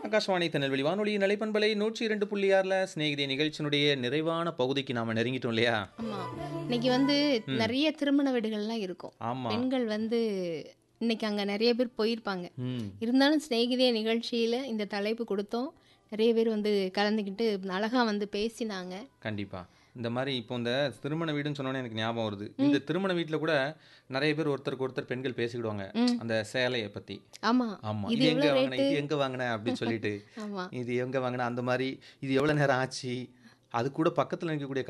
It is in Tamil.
ஆகாஷவாணி திருநெல்வேலி வானொலி நிலைப்பண்பலை நூற்றி இரண்டு புள்ளி ஆறில் சிநேகிதி நிகழ்ச்சியினுடைய நிறைவான பகுதிக்கு நாம நெருங்கிட்டோம் இல்லையா ஆமா இன்னைக்கு வந்து நிறைய திருமண வீடுகள்லாம் இருக்கும் ஆமா பெண்கள் வந்து இன்னைக்கு அங்க நிறைய பேர் போயிருப்பாங்க ம் இருந்தாலும் சிநேகிதே நிகழ்ச்சியில இந்த தலைப்பு கொடுத்தோம் நிறைய பேர் வந்து கலந்துக்கிட்டு அழகா வந்து பேசினாங்க கண்டிப்பா இந்த மாதிரி இப்போ இந்த திருமண வீடுன்னு சொன்னோன்னே எனக்கு ஞாபகம் வருது இந்த திருமண வீட்ல கூட நிறைய பேர் ஒருத்தருக்கு ஒருத்தர் பெண்கள் பேசிக்கிடுவாங்க ம். அந்த சேலையை பத்தி ஆமா ஆமா இது இது எங்க எவ்வளவு வாங்கின இது எங்க வாங்கின அப்படின்னு சொல்லிட்டு ஆமா இது எங்க வாங்கின அந்த மாதிரி இது எவ்வளவு நேரம் ஆச்சு அது கூட பக்கத்துல இருக்கக்கூடிய